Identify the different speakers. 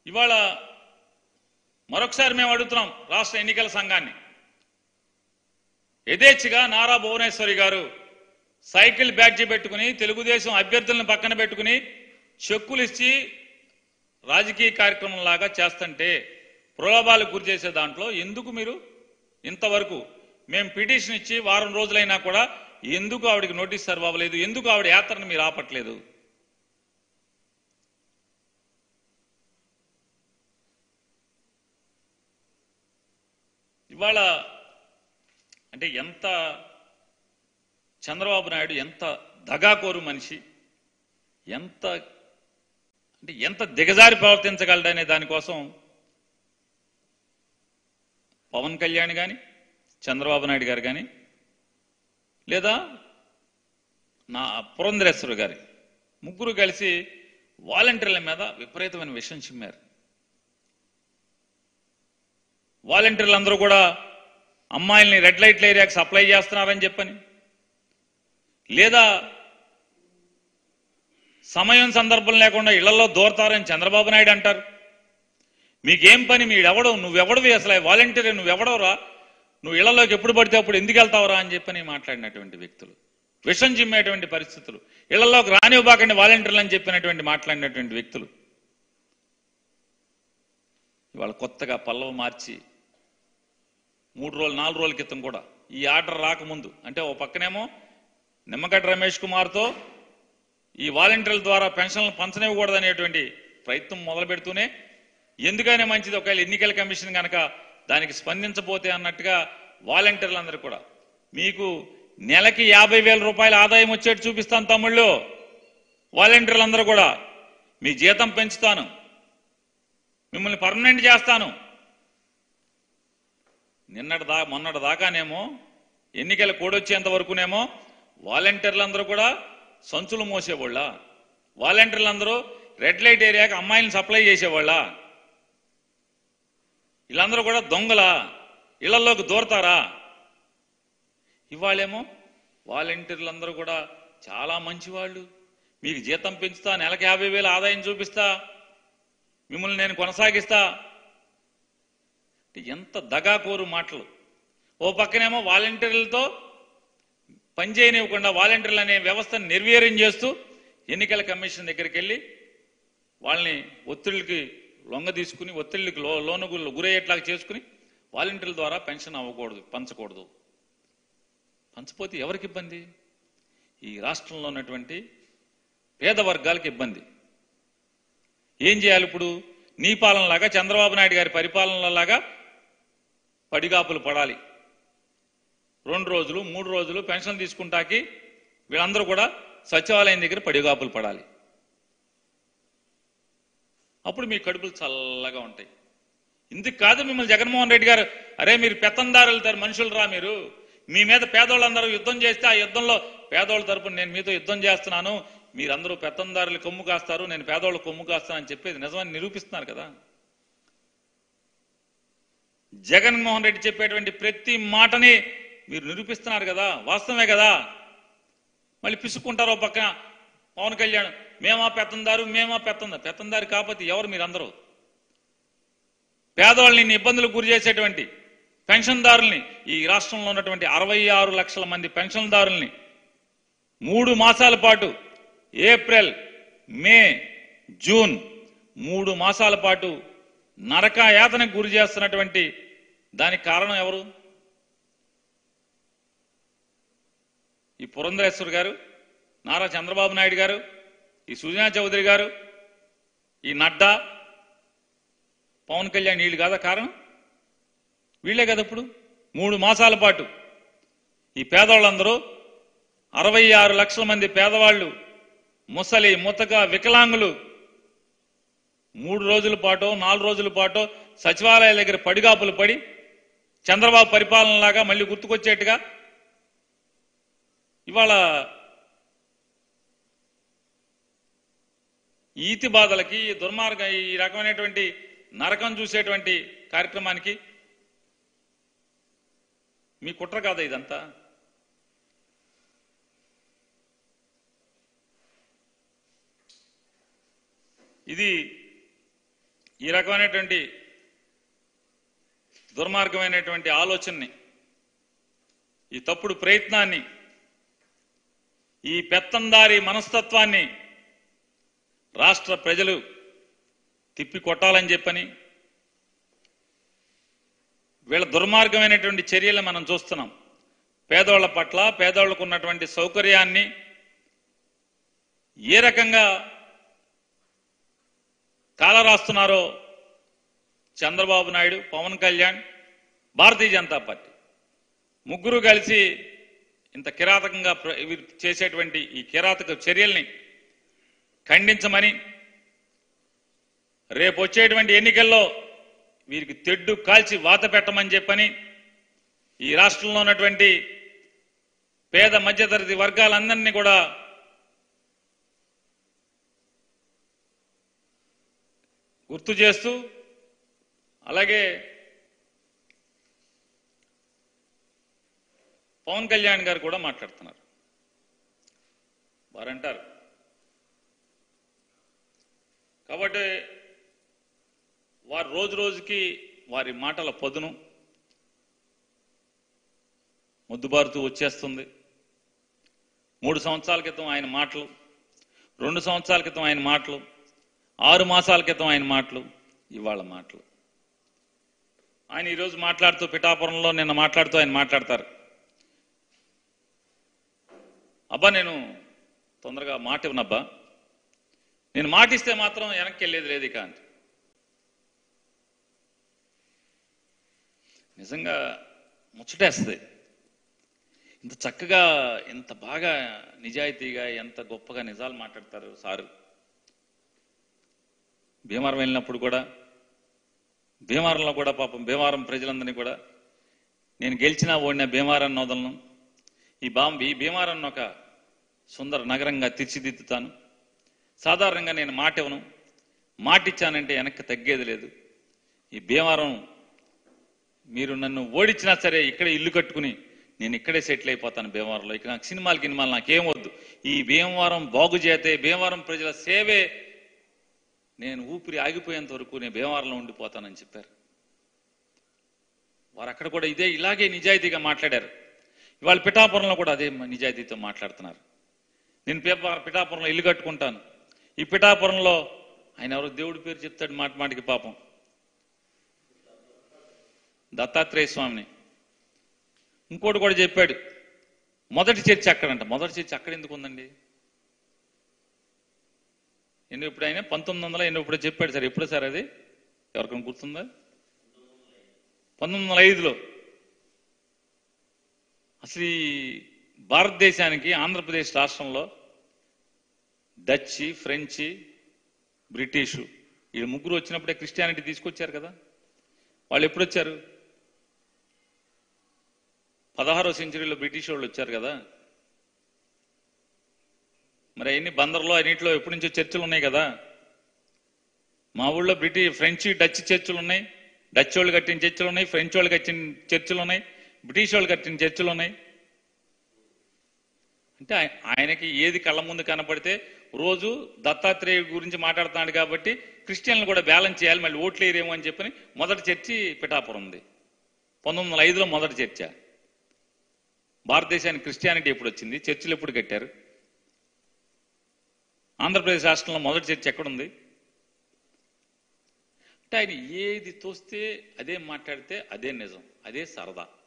Speaker 1: ఇవాళ మరొకసారి మేము అడుగుతున్నాం రాష్ట్ర ఎన్నికల సంఘాన్ని యథేచ్ఛగా నారా భువనేశ్వరి గారు సైకిల్ బ్యాడ్జీ పెట్టుకుని తెలుగుదేశం అభ్యర్థులను పక్కన పెట్టుకుని చెక్కులు ఇచ్చి రాజకీయ కార్యక్రమం లాగా చేస్తుంటే ప్రలోభాలకు గురి చేసే దాంట్లో ఎందుకు మీరు ఇంతవరకు మేము పిటిషన్ ఇచ్చి వారం రోజులైనా కూడా ఎందుకు ఆవిడకి నోటీస్ సర్వ్ అవ్వలేదు ఎందుకు ఆవిడ యాత్రను మీరు ఆపట్లేదు ఇవాళ అంటే ఎంత చంద్రబాబు నాయుడు ఎంత దగాకోరు మనిషి ఎంత అంటే ఎంత దిగజారి ప్రవర్తించగలడనే దానికోసం పవన్ కళ్యాణ్ కానీ చంద్రబాబు నాయుడు గారు కానీ లేదా నా పురంధరేశ్వరు గారి ముగ్గురు కలిసి వాలంటీర్ల మీద విపరీతమైన విషయం చిమ్మారు వాలంటీర్లు అందరూ కూడా అమ్మాయిల్ని రెడ్ లైట్ల ఏరియాకి సప్లై చేస్తున్నారని చెప్పని లేదా సమయం సందర్భం లేకుండా ఇళ్లలో దూరతారని చంద్రబాబు నాయుడు అంటారు మీకేం పని మీడెవడవు నువ్వెవడవి అసలు వాలంటీర్ నువ్వెవడవురా నువ్వు ఇళ్లలోకి ఎప్పుడు పడితే అప్పుడు ఎందుకు వెళ్తావురా అని చెప్పని మాట్లాడినటువంటి వ్యక్తులు విషం చిమ్మేటువంటి పరిస్థితులు ఇళ్లలోకి రానివ్వబాకండి వాలంటీర్లు అని చెప్పినటువంటి మాట్లాడినటువంటి వ్యక్తులు ఇవాళ కొత్తగా పల్లవ మార్చి మూడు రోజులు నాలుగు రోజుల క్రితం కూడా ఈ ఆర్డర్ రాకముందు అంటే ఓ పక్కనేమో నిమ్మగడ్డ రమేష్ కుమార్తో ఈ వాలంటీర్ల ద్వారా పెన్షన్లు పంచనివ్వకూడదనేటువంటి ప్రయత్నం మొదలు పెడుతూనే ఎందుకైనా మంచిది ఒకవేళ ఎన్నికల కమిషన్ కనుక దానికి స్పందించబోతే అన్నట్టుగా వాలంటీర్లందరూ కూడా మీకు నెలకి యాభై వేల రూపాయల ఆదాయం వచ్చేట్టు చూపిస్తాను తమ్ముళ్ళు వాలంటీర్లందరూ కూడా మీ జీతం పెంచుతాను మిమ్మల్ని పర్మనెంట్ చేస్తాను నిన్నటి దా మొన్నటి దాకానేమో ఎన్నికల కోడొచ్చేంత వరకునేమో వాలంటీర్లందరూ కూడా సంచులు మోసేవాళ్ళ వాలంటీర్లందరూ రెడ్ లైట్ ఏరియాకి అమ్మాయిలను సప్లై చేసేవాళ్ళ వీళ్ళందరూ కూడా దొంగలా ఇళ్లలోకి దూరతారా ఇవాళేమో వాలంటీర్లందరూ కూడా చాలా మంచివాళ్ళు మీకు జీతం పెంచుతా నెలకి యాభై వేలు ఆదాయం చూపిస్తా మిమ్మల్ని నేను కొనసాగిస్తా ఎంత దగాకోరు మాటలు ఓ పక్కనేమో వాలంటీర్లతో పనిచేయనివ్వకుండా వాలంటీర్లు అనే వ్యవస్థను నిర్వీర్యం చేస్తూ ఎన్నికల కమిషన్ దగ్గరికి వెళ్ళి వాళ్ళని ఒత్తిళ్ళకి లొంగ తీసుకుని ఒత్తిళ్ళకి లో లోనుగు గురయ్యేట్లాగా చేసుకుని వాలంటీర్ల ద్వారా పెన్షన్ అవ్వకూడదు పంచకూడదు పంచపోతే ఎవరికి ఇబ్బంది ఈ రాష్ట్రంలో ఉన్నటువంటి పేద వర్గాలకు ఇబ్బంది ఏం చేయాలి ఇప్పుడు నీ పాలనలాగా చంద్రబాబు నాయుడు గారి పరిపాలనలాగా పడిగాపులు పడాలి రెండు రోజులు మూడు రోజులు పెన్షన్ తీసుకుంటాకి వీళ్ళందరూ కూడా సచివాలయం దగ్గర పడిగాపులు పడాలి అప్పుడు మీ కడుపులు చల్లగా ఉంటాయి ఇందుకు కాదు మిమ్మల్ని జగన్మోహన్ రెడ్డి గారు అరే మీరు పెత్తందారులు తర మనుషులు రా మీరు మీ మీద పేదోళ్ళందరూ యుద్ధం చేస్తే ఆ యుద్ధంలో పేదోళ్ళ తరపున నేను మీతో యుద్ధం చేస్తున్నాను మీరందరూ పెత్తందారులు కొమ్ము కాస్తారు నేను పేదోళ్ళ కొమ్ము కాస్తానని చెప్పేది నిజమని నిరూపిస్తున్నారు కదా జగన్మోహన్ రెడ్డి చెప్పేటువంటి ప్రతి మాటని మీరు నిరూపిస్తున్నారు కదా వాస్తవమే కదా మళ్ళీ పిసుక్కుంటారో పక్కన పవన్ కళ్యాణ్ మేమా పెత్తందారు మేమా పెత్తందారు పెత్తందారు కాకపోతే ఎవరు మీరందరూ పేదవాళ్ళని ఇబ్బందులకు గురి చేసేటువంటి పెన్షన్దారుల్ని ఈ రాష్ట్రంలో ఉన్నటువంటి అరవై ఆరు లక్షల మంది పెన్షన్దారుల్ని మూడు మాసాల పాటు ఏప్రిల్ మే జూన్ మూడు మాసాల పాటు నరక యాతనకు గురి చేస్తున్నటువంటి దానికి కారణం ఎవరు ఈ పురంధరేశ్వర్ గారు నారా చంద్రబాబు నాయుడు గారు ఈ సుజనా చౌదరి గారు ఈ నడ్డా పవన్ కళ్యాణ్ వీళ్ళు కాదా కారణం వీళ్ళే కదా ఇప్పుడు మూడు మాసాల పాటు ఈ పేదవాళ్ళందరూ అరవై ఆరు లక్షల మంది పేదవాళ్ళు ముసలి ముతక వికలాంగులు మూడు రోజుల పాటు నాలుగు రోజుల పాటు సచివాలయాల దగ్గర పడిగాపులు పడి చంద్రబాబు పరిపాలనలాగా మళ్ళీ గుర్తుకొచ్చేట్టుగా ఇవాళ ఈతి బాధలకి ఈ దుర్మార్గ ఈ రకమైనటువంటి నరకం చూసేటువంటి కార్యక్రమానికి మీ కుట్ర కాదా ఇదంతా ఇది ఈ రకమైనటువంటి దుర్మార్గమైనటువంటి ఆలోచనని ఈ తప్పుడు ప్రయత్నాన్ని ఈ పెత్తందారి మనస్తత్వాన్ని రాష్ట్ర ప్రజలు తిప్పి కొట్టాలని చెప్పని వీళ్ళ దుర్మార్గమైనటువంటి చర్యలు మనం చూస్తున్నాం పేదోళ్ల పట్ల పేదోళ్లకు ఉన్నటువంటి సౌకర్యాన్ని ఏ రకంగా కాలరాస్తున్నారో చంద్రబాబు నాయుడు పవన్ కళ్యాణ్ భారతీయ జనతా పార్టీ ముగ్గురు కలిసి ఇంత కిరాతకంగా ప్ర- వీరు చేసేటువంటి ఈ కిరాతక చర్యల్ని ఖండించమని రేపు వచ్చేటువంటి ఎన్నికల్లో వీరికి తెడ్డు కాల్చి వాత పెట్టమని చెప్పని ఈ రాష్ట్రంలో ఉన్నటువంటి పేద మధ్యతరగతి వర్గాలందరినీ కూడా గుర్తు చేస్తూ అలాగే పవన్ కళ్యాణ్ గారు కూడా మాట్లాడుతున్నారు వారంటారు కాబట్టి వారు రోజు రోజుకి వారి మాటల పదును ముద్దుబారుతూ వచ్చేస్తుంది మూడు సంవత్సరాల క్రితం ఆయన మాటలు రెండు సంవత్సరాల క్రితం ఆయన మాటలు ఆరు మాసాల క్రితం ఆయన మాటలు ఇవాళ మాటలు ఆయన ఈరోజు మాట్లాడుతూ పిఠాపురంలో నిన్న మాట్లాడుతూ ఆయన మాట్లాడతారు అబ్బా నేను తొందరగా మాట ఇవ్వనబ్బా నేను మాటిస్తే మాత్రం వెనక్కి వెళ్ళేది లేదు ఇక అంట నిజంగా ముచ్చటేస్తుంది ఇంత చక్కగా ఇంత బాగా నిజాయితీగా ఎంత గొప్పగా నిజాలు మాట్లాడతారు సారు భీమవరం వెళ్ళినప్పుడు కూడా భీమవరంలో కూడా పాపం భీమవరం ప్రజలందరినీ కూడా నేను గెలిచినా ఓడిన భీమవరం వదలను ఈ బాంబు ఈ భీమవరాన్ని ఒక సుందర నగరంగా తీర్చిదిద్దుతాను సాధారణంగా నేను మాట ఇవ్వను మాట ఇచ్చానంటే వెనక్కి తగ్గేది లేదు ఈ భీమవరం మీరు నన్ను ఓడించినా సరే ఇక్కడే ఇల్లు కట్టుకుని నేను ఇక్కడే సెటిల్ అయిపోతాను భీమవరంలో ఇక నాకు సినిమాలు గినిమాలు నాకేం వద్దు ఈ భీమవరం బాగు చేతే భీమవరం ప్రజల సేవే నేను ఊపిరి ఆగిపోయేంత వరకు నేను భీమవరంలో ఉండిపోతానని చెప్పారు వారు అక్కడ కూడా ఇదే ఇలాగే నిజాయితీగా మాట్లాడారు ఇవాళ పిఠాపురంలో కూడా అదే నిజాయితీతో మాట్లాడుతున్నారు నేను పేప పిఠాపురంలో ఇల్లు కట్టుకుంటాను ఈ పిఠాపురంలో ఆయన ఎవరో దేవుడి పేరు చెప్తాడు మాట మాటికి పాపం దత్తాత్రేయ స్వామిని ఇంకోటి కూడా చెప్పాడు మొదటి చర్చ అక్కడంట మొదటి చర్చ అక్కడ ఎందుకు ఉందండి ఎన్ని ఇప్పుడు ఆయన పంతొమ్మిది వందల ఎన్నో ఇప్పుడు చెప్పాడు సార్ ఎప్పుడు సార్ అది ఎవరికైనా గుర్తుందా పంతొమ్మిది వందల ఐదులో అసలు ఈ భారతదేశానికి ఆంధ్రప్రదేశ్ రాష్ట్రంలో డచ్చి ఫ్రెంచి బ్రిటిషు ఈ ముగ్గురు వచ్చినప్పుడే క్రిస్టియానిటీ తీసుకొచ్చారు కదా వాళ్ళు ఎప్పుడు వచ్చారు పదహారో సెంచరీలో బ్రిటిష్ వాళ్ళు వచ్చారు కదా మరి అవన్నీ బందర్లో అన్నింటిలో ఎప్పటి నుంచో చర్చలు ఉన్నాయి కదా మా ఊళ్ళో బ్రిటిష్ ఫ్రెంచ్ డచ్ చర్చలు ఉన్నాయి డచ్ వాళ్ళు కట్టిన చర్చలు ఉన్నాయి ఫ్రెంచ్ వాళ్ళు కట్టిన చర్చలు ఉన్నాయి బ్రిటిష్ వాళ్ళు కట్టిన చర్చలు ఉన్నాయి అంటే ఆయ- ఆయనకి ఏది కళ్ళ ముందు కనపడితే రోజు దత్తాత్రేయ గురించి మాట్లాడుతున్నాడు కాబట్టి క్రిస్టియన్లు కూడా బ్యాలెన్స్ చేయాలి మళ్ళీ ఓట్లు వేయరేమో అని చెప్పని మొదటి చర్చి పిఠాపురం ఉంది పంతొమ్మిది వందల ఐదులో మొదటి చర్చ భారతదేశానికి క్రిస్టియానిటీ ఎప్పుడు వచ్చింది చర్చిలు ఎప్పుడు కట్టారు ఆంధ్రప్రదేశ్ రాష్ట్రంలో మొదటి చర్చ ఎక్కడుంది అంటే ఆయన ఏది తోస్తే అదే మాట్లాడితే అదే నిజం అదే సరదా